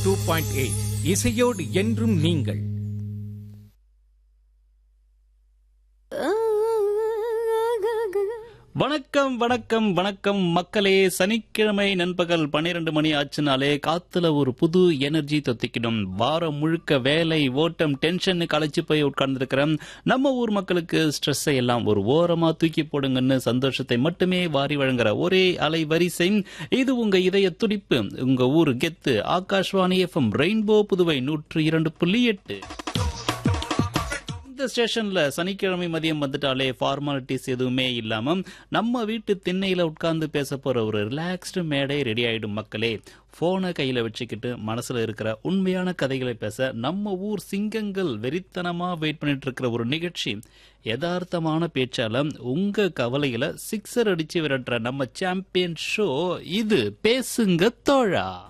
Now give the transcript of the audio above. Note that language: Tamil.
டூ பாயிண்ட் எயிட் இசையோடு என்றும் நீங்கள் வணக்கம் வணக்கம் வணக்கம் மக்களே சனிக்கிழமை நண்பகல் பன்னிரண்டு மணி ஆச்சுனாலே காத்துல ஒரு புது எனர்ஜி தொத்திக்கணும் வாரம் முழுக்க வேலை ஓட்டம் டென்ஷன் களைச்சு போய் உட்கார்ந்துருக்கிறேன் நம்ம ஊர் மக்களுக்கு ஸ்ட்ரெஸ்ஸை எல்லாம் ஒரு ஓரமா தூக்கி போடுங்கன்னு சந்தோஷத்தை மட்டுமே வாரி வழங்குற ஒரே அலை வரிசை இது உங்க இதய துடிப்பு உங்க ஊர் கெத்து ஆகாஷ்வாணி எஃப்எம் ரெயின்போ புதுவை நூற்று இரண்டு புள்ளி எட்டு இந்த ஸ்டேஷன்ல சனிக்கிழமை மதியம் வந்துட்டாலே ஃபார்மாலிட்டிஸ் எதுவுமே இல்லாம நம்ம வீட்டு திண்ணையில உட்கார்ந்து பேச போற ஒரு ரிலாக்ஸ்டு மேடை ரெடி ஆயிடும் மக்களே போனை கையில வச்சுக்கிட்டு மனசுல இருக்கிற உண்மையான கதைகளை பேச நம்ம ஊர் சிங்கங்கள் வெறித்தனமா வெயிட் பண்ணிட்டு இருக்கிற ஒரு நிகழ்ச்சி யதார்த்தமான பேச்சால உங்க கவலையில சிக்ஸர் அடிச்சு விரட்டுற நம்ம சாம்பியன் ஷோ இது பேசுங்க தோழா